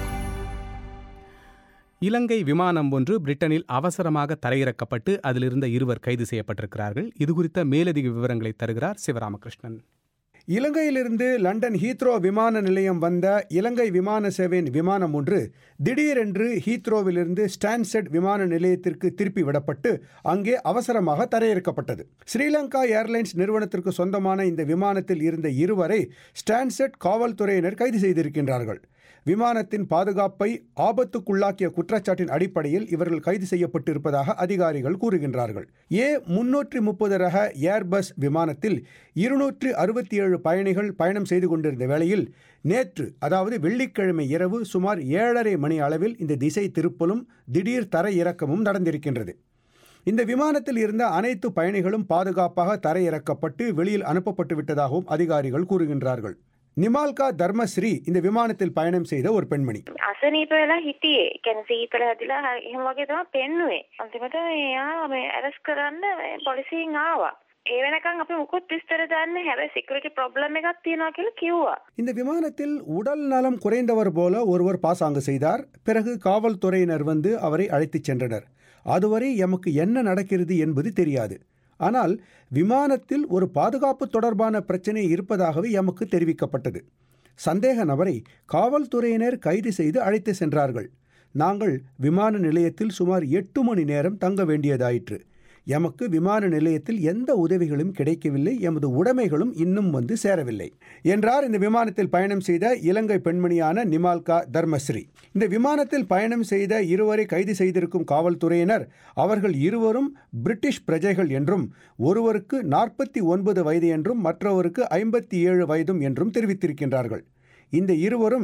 இலங்கை விமானம் ஒன்று பிரிட்டனில் அவசரமாக தரையிறக்கப்பட்டு அதிலிருந்த இருவர் கைது செய்யப்பட்டிருக்கிறார்கள் இது குறித்த மேலதிக விவரங்களை தருகிறார் சிவராமகிருஷ்ணன் இலங்கையிலிருந்து லண்டன் ஹீத்ரோ விமான நிலையம் வந்த இலங்கை விமான சேவையின் விமானம் ஒன்று திடீரென்று ஹீத்ரோவிலிருந்து ஸ்டான்செட் விமான நிலையத்திற்கு திருப்பி விடப்பட்டு அங்கே அவசரமாக தரையிறக்கப்பட்டது ஸ்ரீலங்கா ஏர்லைன்ஸ் நிறுவனத்திற்கு சொந்தமான இந்த விமானத்தில் இருந்த இருவரை ஸ்டான்செட் காவல்துறையினர் கைது செய்திருக்கின்றார்கள் விமானத்தின் பாதுகாப்பை ஆபத்துக்குள்ளாக்கிய குற்றச்சாட்டின் அடிப்படையில் இவர்கள் கைது செய்யப்பட்டிருப்பதாக அதிகாரிகள் கூறுகின்றார்கள் ஏ முன்னூற்றி முப்பது ரக ஏர்பஸ் விமானத்தில் இருநூற்று அறுபத்தி ஏழு பயணிகள் பயணம் செய்து கொண்டிருந்த வேளையில் நேற்று அதாவது வெள்ளிக்கிழமை இரவு சுமார் ஏழரை மணி அளவில் இந்த திசை திருப்பலும் திடீர் தரை இறக்கமும் நடந்திருக்கின்றது இந்த விமானத்தில் இருந்த அனைத்து பயணிகளும் பாதுகாப்பாக தரையிறக்கப்பட்டு வெளியில் அனுப்பப்பட்டு விட்டதாகவும் அதிகாரிகள் கூறுகின்றார்கள் நிமால்கா தர்மஸ்ரீ இந்த விமானத்தில் பயணம் செய்த ஒரு பெண்மணி අසනීප වෙලා හිටියේ කැන සීපල හැදිලා හ- එහෙම වගේ තමයි පෙන්නුවේ අන්තිමට එයා මේ ඇරස් කරන්න මේ පොලිසියෙන් ආවා ඒ වෙනකන් අපි මුකුත් විස්තර දන්නේ හැබැයි සිකියුරිටි ප්‍රොබ්ලම් එකක් තියෙනවා කියලා කිව්වා இந்த விமானத்தில் உடல் நலம் குறைந்தவர் போல ஒருவர் பாசாங்கு செய்தார் பிறகு காவல்துறையினர் வந்து அவரை அழைத்துச் சென்றனர் அதுவரை எமக்கு என்ன நடக்கிறது என்பது தெரியாது ஆனால் விமானத்தில் ஒரு பாதுகாப்பு தொடர்பான பிரச்சனை இருப்பதாகவே எமக்கு தெரிவிக்கப்பட்டது சந்தேக நபரை காவல்துறையினர் கைது செய்து அழைத்து சென்றார்கள் நாங்கள் விமான நிலையத்தில் சுமார் எட்டு மணி நேரம் தங்க வேண்டியதாயிற்று எமக்கு விமான நிலையத்தில் எந்த உதவிகளும் கிடைக்கவில்லை எமது உடைமைகளும் இன்னும் வந்து சேரவில்லை என்றார் இந்த விமானத்தில் பயணம் செய்த இலங்கை பெண்மணியான நிமால்கா தர்மஸ்ரீ இந்த விமானத்தில் பயணம் செய்த இருவரை கைது செய்திருக்கும் காவல்துறையினர் அவர்கள் இருவரும் பிரிட்டிஷ் பிரஜைகள் என்றும் ஒருவருக்கு நாற்பத்தி ஒன்பது வயது என்றும் மற்றவருக்கு ஐம்பத்தி ஏழு வயதும் என்றும் தெரிவித்திருக்கின்றார்கள் இந்த இருவரும்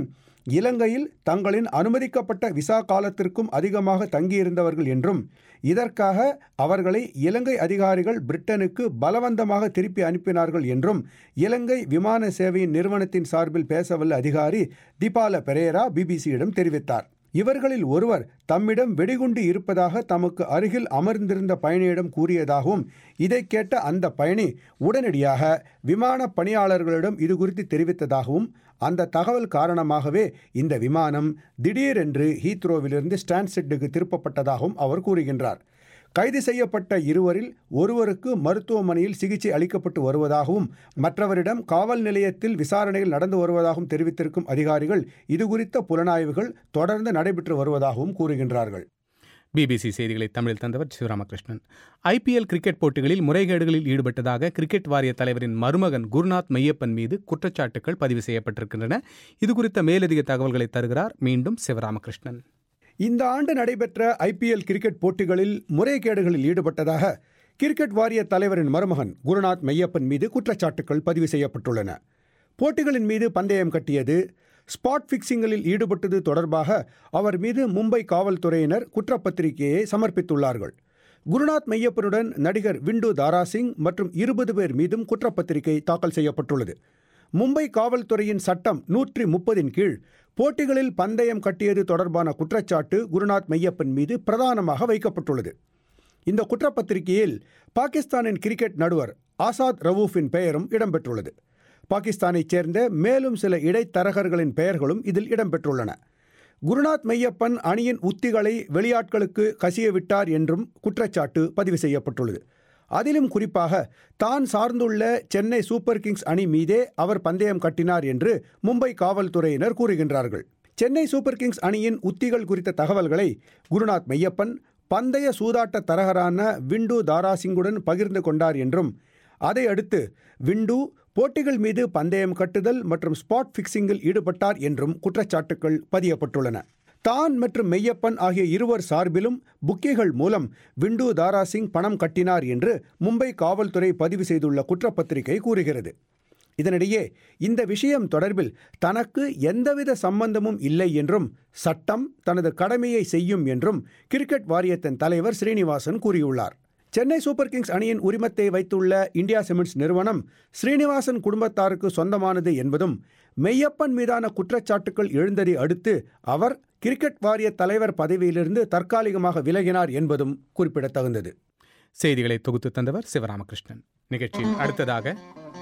இலங்கையில் தங்களின் அனுமதிக்கப்பட்ட விசா காலத்திற்கும் அதிகமாக தங்கியிருந்தவர்கள் என்றும் இதற்காக அவர்களை இலங்கை அதிகாரிகள் பிரிட்டனுக்கு பலவந்தமாக திருப்பி அனுப்பினார்கள் என்றும் இலங்கை விமான சேவையின் நிறுவனத்தின் சார்பில் பேசவல்ல அதிகாரி திபால பெரேரா பிபிசியிடம் தெரிவித்தார் இவர்களில் ஒருவர் தம்மிடம் வெடிகுண்டு இருப்பதாக தமக்கு அருகில் அமர்ந்திருந்த பயணியிடம் கூறியதாகவும் இதை கேட்ட அந்த பயணி உடனடியாக விமான பணியாளர்களிடம் இது குறித்து தெரிவித்ததாகவும் அந்த தகவல் காரணமாகவே இந்த விமானம் திடீரென்று ஹீத்ரோவிலிருந்து ஸ்டான்செட்டுக்கு திருப்பப்பட்டதாகவும் அவர் கூறுகின்றார் கைது செய்யப்பட்ட இருவரில் ஒருவருக்கு மருத்துவமனையில் சிகிச்சை அளிக்கப்பட்டு வருவதாகவும் மற்றவரிடம் காவல் நிலையத்தில் விசாரணைகள் நடந்து வருவதாகவும் தெரிவித்திருக்கும் அதிகாரிகள் இதுகுறித்த புலனாய்வுகள் தொடர்ந்து நடைபெற்று வருவதாகவும் கூறுகின்றார்கள் பிபிசி செய்திகளை தமிழில் தந்தவர் சிவராமகிருஷ்ணன் ஐபிஎல் கிரிக்கெட் போட்டிகளில் முறைகேடுகளில் ஈடுபட்டதாக கிரிக்கெட் வாரிய தலைவரின் மருமகன் குருநாத் மையப்பன் மீது குற்றச்சாட்டுகள் பதிவு செய்யப்பட்டிருக்கின்றன இதுகுறித்த மேலதிக தகவல்களை தருகிறார் மீண்டும் சிவராமகிருஷ்ணன் இந்த ஆண்டு நடைபெற்ற ஐபிஎல் கிரிக்கெட் போட்டிகளில் முறைகேடுகளில் ஈடுபட்டதாக கிரிக்கெட் வாரிய தலைவரின் மருமகன் குருநாத் மையப்பன் மீது குற்றச்சாட்டுகள் பதிவு செய்யப்பட்டுள்ளன போட்டிகளின் மீது பந்தயம் கட்டியது ஸ்பாட் ஃபிக்சிங்களில் ஈடுபட்டது தொடர்பாக அவர் மீது மும்பை காவல்துறையினர் குற்றப்பத்திரிகையை சமர்ப்பித்துள்ளார்கள் குருநாத் மையப்பனுடன் நடிகர் விண்டு தாராசிங் மற்றும் இருபது பேர் மீதும் குற்றப்பத்திரிகை தாக்கல் செய்யப்பட்டுள்ளது மும்பை காவல்துறையின் சட்டம் நூற்றி முப்பதின் கீழ் போட்டிகளில் பந்தயம் கட்டியது தொடர்பான குற்றச்சாட்டு குருநாத் மையப்பன் மீது பிரதானமாக வைக்கப்பட்டுள்ளது இந்த குற்றப்பத்திரிகையில் பாகிஸ்தானின் கிரிக்கெட் நடுவர் ஆசாத் ரவூஃபின் பெயரும் இடம்பெற்றுள்ளது பாகிஸ்தானைச் சேர்ந்த மேலும் சில இடைத்தரகர்களின் பெயர்களும் இதில் இடம்பெற்றுள்ளன குருநாத் மையப்பன் அணியின் உத்திகளை வெளியாட்களுக்கு கசியவிட்டார் என்றும் குற்றச்சாட்டு பதிவு செய்யப்பட்டுள்ளது அதிலும் குறிப்பாக தான் சார்ந்துள்ள சென்னை சூப்பர் கிங்ஸ் அணி மீதே அவர் பந்தயம் கட்டினார் என்று மும்பை காவல்துறையினர் கூறுகின்றார்கள் சென்னை சூப்பர் கிங்ஸ் அணியின் உத்திகள் குறித்த தகவல்களை குருநாத் மையப்பன் பந்தய சூதாட்ட தரகரான விண்டு தாராசிங்குடன் பகிர்ந்து கொண்டார் என்றும் அதை அடுத்து விண்டு போட்டிகள் மீது பந்தயம் கட்டுதல் மற்றும் ஸ்பாட் ஃபிக்சிங்கில் ஈடுபட்டார் என்றும் குற்றச்சாட்டுகள் பதியப்பட்டுள்ளன தான் மற்றும் மெய்யப்பன் ஆகிய இருவர் சார்பிலும் புக்கிகள் மூலம் விண்டு தாராசிங் பணம் கட்டினார் என்று மும்பை காவல்துறை பதிவு செய்துள்ள குற்றப்பத்திரிகை கூறுகிறது இதனிடையே இந்த விஷயம் தொடர்பில் தனக்கு எந்தவித சம்பந்தமும் இல்லை என்றும் சட்டம் தனது கடமையை செய்யும் என்றும் கிரிக்கெட் வாரியத்தின் தலைவர் ஸ்ரீனிவாசன் கூறியுள்ளார் சென்னை சூப்பர் கிங்ஸ் அணியின் உரிமத்தை வைத்துள்ள இந்தியா சிமெண்ட்ஸ் நிறுவனம் ஸ்ரீனிவாசன் குடும்பத்தாருக்கு சொந்தமானது என்பதும் மெய்யப்பன் மீதான குற்றச்சாட்டுகள் எழுந்ததை அடுத்து அவர் கிரிக்கெட் வாரிய தலைவர் பதவியிலிருந்து தற்காலிகமாக விலகினார் என்பதும் குறிப்பிடத்தகுந்தது செய்திகளை தொகுத்து தந்தவர் சிவராமகிருஷ்ணன் நிகழ்ச்சியில் அடுத்ததாக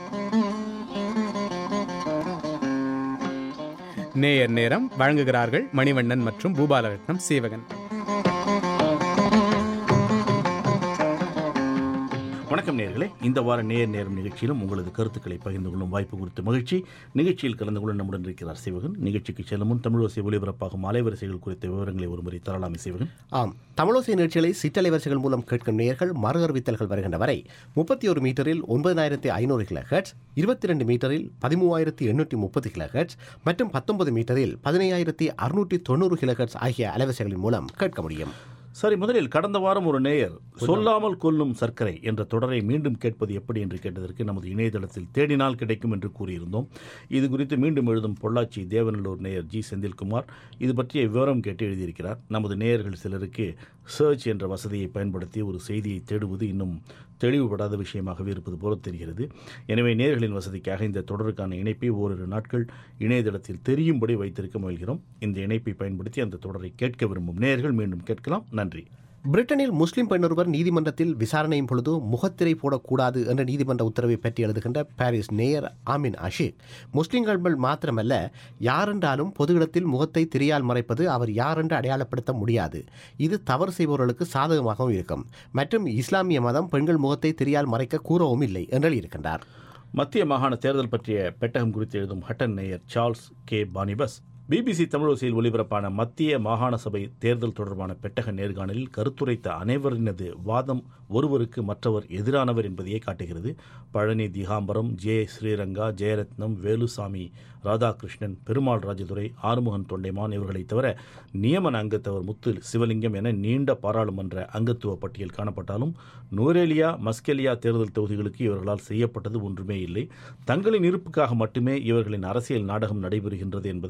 நேயர் நேரம் வழங்குகிறார்கள் மணிவண்ணன் மற்றும் பூபாலரட்னம் சேவகன் வணக்கம் நேர்களே இந்த வார நேர் நேரம் நிகழ்ச்சியிலும் உங்களது கருத்துக்களை பகிர்ந்து கொள்ளும் வாய்ப்பு குறித்து மகிழ்ச்சி நிகழ்ச்சியில் கலந்து கொள்ள நம்முடன் இருக்கிறார் சிவகன் நிகழ்ச்சிக்கு செல்லும் முன் தமிழோசை ஒலிபரப்பாகும் அலைவரிசைகள் குறித்த விவரங்களை ஒருமுறை தரலாமே சிவகன் ஆம் தமிழோசை நிகழ்ச்சிகளை சிற்றலைவரிசைகள் மூலம் கேட்கும் நேயர்கள் மறு அறிவித்தல்கள் வருகின்ற வரை முப்பத்தி ஒரு மீட்டரில் ஒன்பதாயிரத்தி ஐநூறு கிலோ ஹெர்ட்ஸ் இருபத்தி ரெண்டு மீட்டரில் பதிமூவாயிரத்தி எண்ணூற்றி முப்பது கிலோ ஹெர்ட்ஸ் மற்றும் பத்தொன்பது மீட்டரில் பதினையாயிரத்தி அறுநூற்றி தொண்ணூறு கிலோ ஹெர்ட்ஸ் ஆகிய அலைவரிசைகளின் மூலம் கேட்க முடியும் சரி முதலில் கடந்த வாரம் ஒரு நேயர் சொல்லாமல் கொல்லும் சர்க்கரை என்ற தொடரை மீண்டும் கேட்பது எப்படி என்று கேட்டதற்கு நமது இணையதளத்தில் தேடினால் கிடைக்கும் என்று கூறியிருந்தோம் இது குறித்து மீண்டும் எழுதும் பொள்ளாச்சி தேவநல்லூர் நேயர் ஜி செந்தில்குமார் இது பற்றிய விவரம் கேட்டு எழுதியிருக்கிறார் நமது நேயர்கள் சிலருக்கு சர்ச் என்ற வசதியை பயன்படுத்தி ஒரு செய்தியை தேடுவது இன்னும் தெளிவுபடாத விஷயமாகவே இருப்பது போல தெரிகிறது எனவே நேயர்களின் வசதிக்காக இந்த தொடருக்கான இணைப்பை ஓரிரு நாட்கள் இணையதளத்தில் தெரியும்படி வைத்திருக்க முயல்கிறோம் இந்த இணைப்பை பயன்படுத்தி அந்த தொடரை கேட்க விரும்பும் நேயர்கள் மீண்டும் கேட்கலாம் நன்றி பிரிட்டனில் முஸ்லிம் பெண்ணொருவர் நீதிமன்றத்தில் விசாரணையின் பொழுது முகத்திரை போடக்கூடாது என்ற நீதிமன்ற உத்தரவை பற்றி எழுதுகின்ற பாரிஸ் நேயர் ஆமின் அஷிக் முஸ்லிம்கள் மாத்திரமல்ல யாரென்றாலும் பொது இடத்தில் முகத்தை திரையால் மறைப்பது அவர் யாரென்று அடையாளப்படுத்த முடியாது இது தவறு செய்பவர்களுக்கு சாதகமாகவும் இருக்கும் மற்றும் இஸ்லாமிய மதம் பெண்கள் முகத்தை திரையால் மறைக்க கூறவும் இல்லை என்று இருக்கின்றார் மத்திய மாகாண தேர்தல் பற்றிய பெட்டகம் குறித்து எழுதும் ஹட்டன் நேயர் சார்ல்ஸ் கே பானிபஸ் பிபிசி தமிழோசையில் ஒலிபரப்பான மத்திய மாகாண சபை தேர்தல் தொடர்பான பெட்டக நேர்காணலில் கருத்துரைத்த அனைவரினது வாதம் ஒருவருக்கு மற்றவர் எதிரானவர் என்பதையே காட்டுகிறது பழனி திகாம்பரம் ஜே ஸ்ரீரங்கா ஜெயரத்னம் வேலுசாமி ராதாகிருஷ்ணன் பெருமாள் ராஜதுரை ஆறுமுகன் தொண்டைமான் இவர்களைத் தவிர நியமன அங்கத்தவர் முத்து சிவலிங்கம் என நீண்ட பாராளுமன்ற அங்கத்துவ பட்டியல் காணப்பட்டாலும் நூரேலியா மஸ்கெலியா தேர்தல் தொகுதிகளுக்கு இவர்களால் செய்யப்பட்டது ஒன்றுமே இல்லை தங்களின் இருப்புக்காக மட்டுமே இவர்களின் அரசியல் நாடகம் நடைபெறுகின்றது என்பதை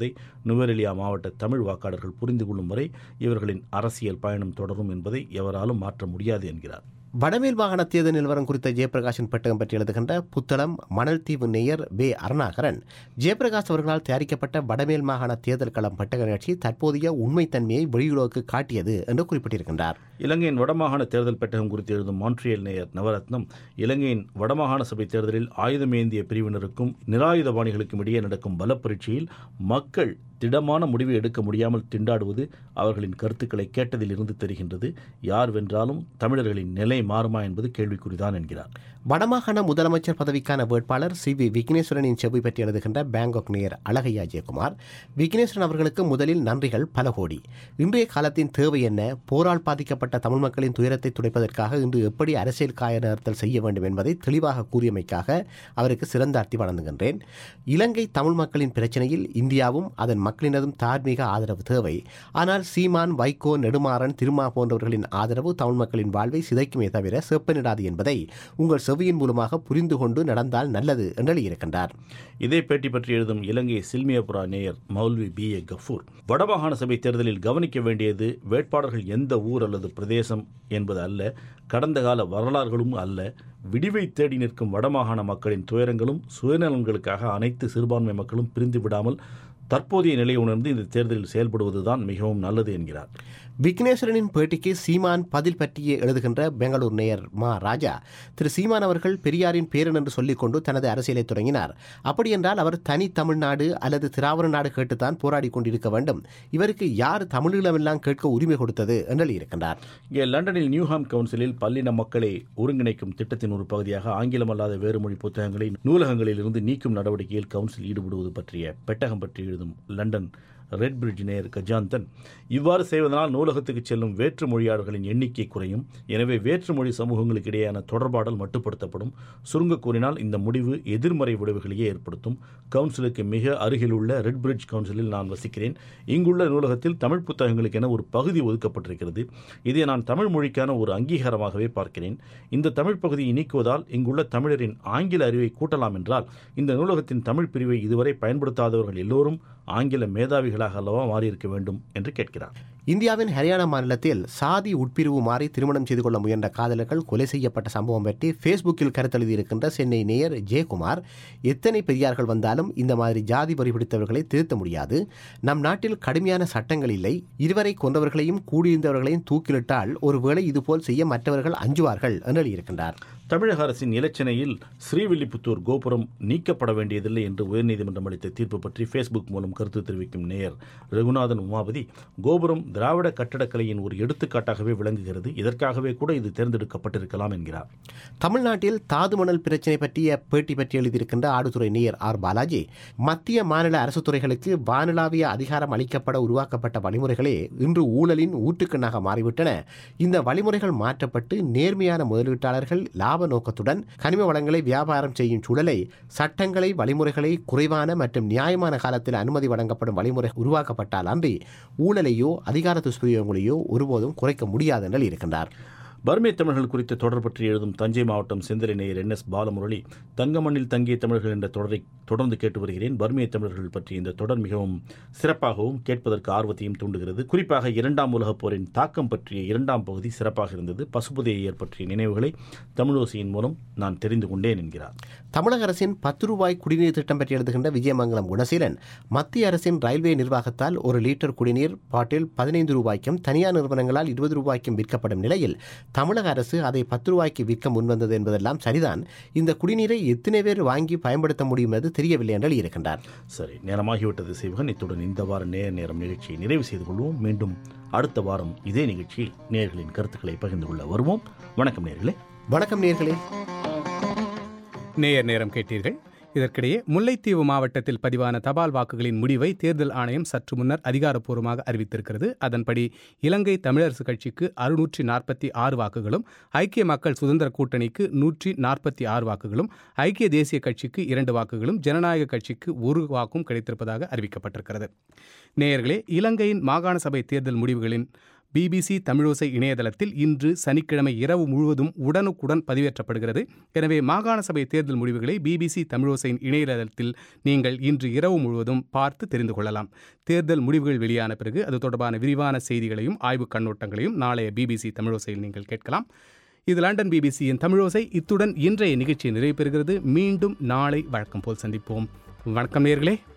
நுவரெலியா மாவட்ட தமிழ் வாக்காளர்கள் புரிந்து கொள்ளும் வரை இவர்களின் அரசியல் பயணம் தொடரும் என்பதை எவராலும் மாற்ற முடியாது என்கிறார் வடமேல் மாகாண தேர்தல் நிலவரம் குறித்த ஜெயபிரகாஷின் பெட்டகம் பற்றி எழுதுகின்ற புத்தளம் மணல் தீவு நேயர் வே அருணாகரன் ஜெயபிரகாஷ் அவர்களால் தயாரிக்கப்பட்ட வடமேல் மாகாண தேர்தல் களம் பெட்டக நிகழ்ச்சி தற்போதைய உண்மைத்தன்மையை வெளியுறவுக்கு காட்டியது என்று குறிப்பிட்டிருக்கின்றார் இலங்கையின் வடமாகாண தேர்தல் பெட்டகம் குறித்து எழுதும் மான்ட்ரியல் நேயர் நவரத்னம் இலங்கையின் வடமாகாண சபை தேர்தலில் ஆயுதமேந்திய பிரிவினருக்கும் நிராயுதபாணிகளுக்கும் இடையே நடக்கும் பலப்பரீட்சையில் மக்கள் திடமான முடிவை எடுக்க முடியாமல் திண்டாடுவது அவர்களின் கருத்துக்களை கேட்டதிலிருந்து தெரிகின்றது யார் வென்றாலும் தமிழர்களின் நிலை மாறுமா என்பது கேள்விக்குறிதான் என்கிறார் வடமாகாண முதலமைச்சர் பதவிக்கான வேட்பாளர் சி வி விக்னேஸ்வரனின் செவ்வி பற்றி எழுதுகின்ற பேங்காக் நேயர் அழகையா ஜெயக்குமார் விக்னேஸ்வரன் அவர்களுக்கு முதலில் நன்றிகள் பல கோடி இன்றைய காலத்தின் தேவை என்ன போரால் பாதிக்கப்பட்ட தமிழ் மக்களின் துயரத்தை துடைப்பதற்காக இன்று எப்படி அரசியல் காய நிறுத்தல் செய்ய வேண்டும் என்பதை தெளிவாக கூறியமைக்காக அவருக்கு சிறந்த அர்த்தி வழங்குகின்றேன் இலங்கை தமிழ் மக்களின் பிரச்சனையில் இந்தியாவும் அதன் மக்களினதும் தார்மீக ஆதரவு தேவை ஆனால் சீமான் வைகோ நெடுமாறன் திருமா போன்றவர்களின் ஆதரவு தமிழ் மக்களின் வாழ்வை சிதைக்குமே தவிர செப்பனிடாது என்பதை உங்கள் செவியின் மூலமாக புரிந்து கொண்டு நடந்தால் நல்லது என்று எழுதியிருக்கின்றார் இதே பேட்டி பற்றி எழுதும் இலங்கை சில்மியபுரா நேயர் மௌல்வி பி ஏ கஃபூர் வடமாகாண சபை தேர்தலில் கவனிக்க வேண்டியது வேட்பாளர்கள் எந்த ஊர் அல்லது பிரதேசம் என்பது அல்ல கடந்த கால வரலாறுகளும் அல்ல விடிவை தேடி நிற்கும் வடமாகாண மக்களின் துயரங்களும் சுயநலன்களுக்காக அனைத்து சிறுபான்மை மக்களும் பிரிந்து விடாமல் தற்போதைய நிலையை உணர்ந்து இந்த தேர்தலில் செயல்படுவதுதான் மிகவும் நல்லது என்கிறார் விக்னேஸ்வரனின் பேட்டிக்கு சீமான் பதில் பற்றியே எழுதுகின்ற பெங்களூர் நேயர் மா ராஜா திரு சீமான் அவர்கள் பெரியாரின் பேரன் என்று சொல்லிக்கொண்டு தனது அரசியலை தொடங்கினார் அப்படியென்றால் அவர் தனி தமிழ்நாடு அல்லது திராவிட நாடு கேட்டுத்தான் போராடி கொண்டிருக்க வேண்டும் இவருக்கு யார் தமிழீழமெல்லாம் கேட்க உரிமை கொடுத்தது என்று எழுதியிருக்கின்றார் இங்கே லண்டனில் நியூஹாம் கவுன்சிலில் பல்லின மக்களை ஒருங்கிணைக்கும் திட்டத்தின் ஒரு பகுதியாக ஆங்கிலம் அல்லாத வேறு மொழி புத்தகங்களை நூலகங்களில் இருந்து நீக்கும் நடவடிக்கையில் கவுன்சில் ஈடுபடுவது பற்றிய பெட்டகம் பற்றி எழுதும் லண்டன் ரெட் பிரிட்ஜ் நேயர் கஜாந்தன் இவ்வாறு செய்வதனால் நூலகத்துக்கு செல்லும் வேற்று மொழியாளர்களின் எண்ணிக்கை குறையும் எனவே வேற்று மொழி சமூகங்களுக்கு இடையேயான தொடர்பாடல் மட்டுப்படுத்தப்படும் சுருங்க கூறினால் இந்த முடிவு எதிர்மறை விளைவுகளையே ஏற்படுத்தும் கவுன்சிலுக்கு மிக அருகில் உள்ள ரெட் பிரிட்ஜ் கவுன்சிலில் நான் வசிக்கிறேன் இங்குள்ள நூலகத்தில் தமிழ் புத்தகங்களுக்கென ஒரு பகுதி ஒதுக்கப்பட்டிருக்கிறது இதை நான் தமிழ் மொழிக்கான ஒரு அங்கீகாரமாகவே பார்க்கிறேன் இந்த தமிழ் பகுதியை நீக்குவதால் இங்குள்ள தமிழரின் ஆங்கில அறிவை கூட்டலாம் என்றால் இந்த நூலகத்தின் தமிழ் பிரிவை இதுவரை பயன்படுத்தாதவர்கள் எல்லோரும் ஆங்கில மேதாவிகளாக அல்லவா மாறியிருக்க வேண்டும் என்று கேட்கிறார் இந்தியாவின் ஹரியானா மாநிலத்தில் சாதி உட்பிரிவு மாறி திருமணம் செய்து கொள்ள முயன்ற காதலர்கள் கொலை செய்யப்பட்ட சம்பவம் பற்றி ஃபேஸ்புக்கில் கருத்தெழுதியிருக்கின்ற சென்னை நேயர் ஜெயக்குமார் எத்தனை பெரியார்கள் வந்தாலும் இந்த மாதிரி ஜாதி வரி பிடித்தவர்களை திருத்த முடியாது நம் நாட்டில் கடுமையான சட்டங்கள் இல்லை இருவரை கொண்டவர்களையும் கூடியிருந்தவர்களையும் தூக்கிலிட்டால் ஒருவேளை இதுபோல் செய்ய மற்றவர்கள் அஞ்சுவார்கள் என்று எழுதியிருக்கின்றார் தமிழக அரசின் இலச்சினையில் ஸ்ரீவில்லிபுத்தூர் கோபுரம் நீக்கப்பட வேண்டியதில்லை என்று உயர்நீதிமன்றம் அளித்த தீர்ப்பு பற்றி ஃபேஸ்புக் மூலம் கருத்து தெரிவிக்கும் நேயர் ரகுநாதன் உமாபதி கோபுரம் திராவிட கட்டடக்கலையின் ஒரு எடுத்துக்காட்டாகவே விளங்குகிறது இதற்காகவே கூட இது தேர்ந்தெடுக்கப்பட்டிருக்கலாம் என்கிறார் தமிழ்நாட்டில் தாது மணல் பிரச்சினை பற்றிய பேட்டி பற்றி எழுதியிருக்கின்ற ஆடுதுறை நேயர் ஆர் பாலாஜி மத்திய மாநில அரசு துறைகளுக்கு வானிலாவிய அதிகாரம் அளிக்கப்பட உருவாக்கப்பட்ட வழிமுறைகளே இன்று ஊழலின் ஊற்றுக்கண்ணாக மாறிவிட்டன இந்த வழிமுறைகள் மாற்றப்பட்டு நேர்மையான முதலீட்டாளர்கள் லாப நோக்கத்துடன் கனிம வளங்களை வியாபாரம் செய்யும் சூழலை சட்டங்களை வழிமுறைகளை குறைவான மற்றும் நியாயமான காலத்தில் அனுமதி வழங்கப்படும் வழிமுறை உருவாக்கப்பட்டால் அன்றி ஊழலையோ அதிகார துஷ்பிரயோகங்களையோ ஒருபோதும் குறைக்க முடியாது என்று இருக்கின்றார் பர்மே தமிழர்கள் குறித்த தொடர் பற்றி எழுதும் தஞ்சை மாவட்டம் செந்திலை நேயர் என் எஸ் பாலமுரளி தங்கமண்ணில் தங்கிய தமிழர்கள் என்ற தொடரை தொடர்ந்து கேட்டு வருகிறேன் பர்மிய தமிழர்கள் பற்றி இந்த தொடர் மிகவும் சிறப்பாகவும் கேட்பதற்கு ஆர்வத்தையும் தூண்டுகிறது குறிப்பாக இரண்டாம் உலகப் போரின் தாக்கம் பற்றிய இரண்டாம் பகுதி சிறப்பாக இருந்தது பசுபுதையர் பற்றிய நினைவுகளை தமிழோசையின் மூலம் நான் தெரிந்து கொண்டேன் என்கிறார் தமிழக அரசின் பத்து ரூபாய் குடிநீர் திட்டம் பற்றி எழுதுகின்ற விஜயமங்கலம் குணசீலன் மத்திய அரசின் ரயில்வே நிர்வாகத்தால் ஒரு லிட்டர் குடிநீர் பாட்டில் பதினைந்து ரூபாய்க்கும் தனியார் நிறுவனங்களால் இருபது ரூபாய்க்கும் விற்கப்படும் நிலையில் தமிழக அரசு அதை பத்து ரூபாய்க்கு விற்க முன்வந்தது என்பதெல்லாம் சரிதான் இந்த குடிநீரை எத்தனை பேர் வாங்கி பயன்படுத்த முடியும் என்று தெரியவில்லை என்று இருக்கின்றார் சரி நேரமாகிவிட்டது சிவகன் இத்துடன் இந்த வார நேர நேரம் நிகழ்ச்சியை நிறைவு செய்து கொள்வோம் மீண்டும் அடுத்த வாரம் இதே நிகழ்ச்சியில் நேர்களின் கருத்துக்களை பகிர்ந்து கொள்ள வருவோம் வணக்கம் நேர்களே வணக்கம் நேர்களே நேயர் நேரம் கேட்டீர்கள் இதற்கிடையே முல்லைத்தீவு மாவட்டத்தில் பதிவான தபால் வாக்குகளின் முடிவை தேர்தல் ஆணையம் சற்று முன்னர் அதிகாரப்பூர்வமாக அறிவித்திருக்கிறது அதன்படி இலங்கை தமிழரசு கட்சிக்கு அறுநூற்றி நாற்பத்தி ஆறு வாக்குகளும் ஐக்கிய மக்கள் சுதந்திர கூட்டணிக்கு நூற்றி நாற்பத்தி ஆறு வாக்குகளும் ஐக்கிய தேசிய கட்சிக்கு இரண்டு வாக்குகளும் ஜனநாயக கட்சிக்கு ஒரு வாக்கும் கிடைத்திருப்பதாக அறிவிக்கப்பட்டிருக்கிறது நேயர்களே இலங்கையின் மாகாண சபை தேர்தல் முடிவுகளின் பிபிசி தமிழோசை இணையதளத்தில் இன்று சனிக்கிழமை இரவு முழுவதும் உடனுக்குடன் பதிவேற்றப்படுகிறது எனவே மாகாண சபை தேர்தல் முடிவுகளை பிபிசி தமிழோசையின் இணையதளத்தில் நீங்கள் இன்று இரவு முழுவதும் பார்த்து தெரிந்து கொள்ளலாம் தேர்தல் முடிவுகள் வெளியான பிறகு அது தொடர்பான விரிவான செய்திகளையும் ஆய்வுக் கண்ணோட்டங்களையும் நாளைய பிபிசி தமிழோசையில் நீங்கள் கேட்கலாம் இது லண்டன் பிபிசியின் தமிழோசை இத்துடன் இன்றைய நிகழ்ச்சி நிறைவு பெறுகிறது மீண்டும் நாளை வழக்கம் போல் சந்திப்போம் வணக்கம் நேர்களே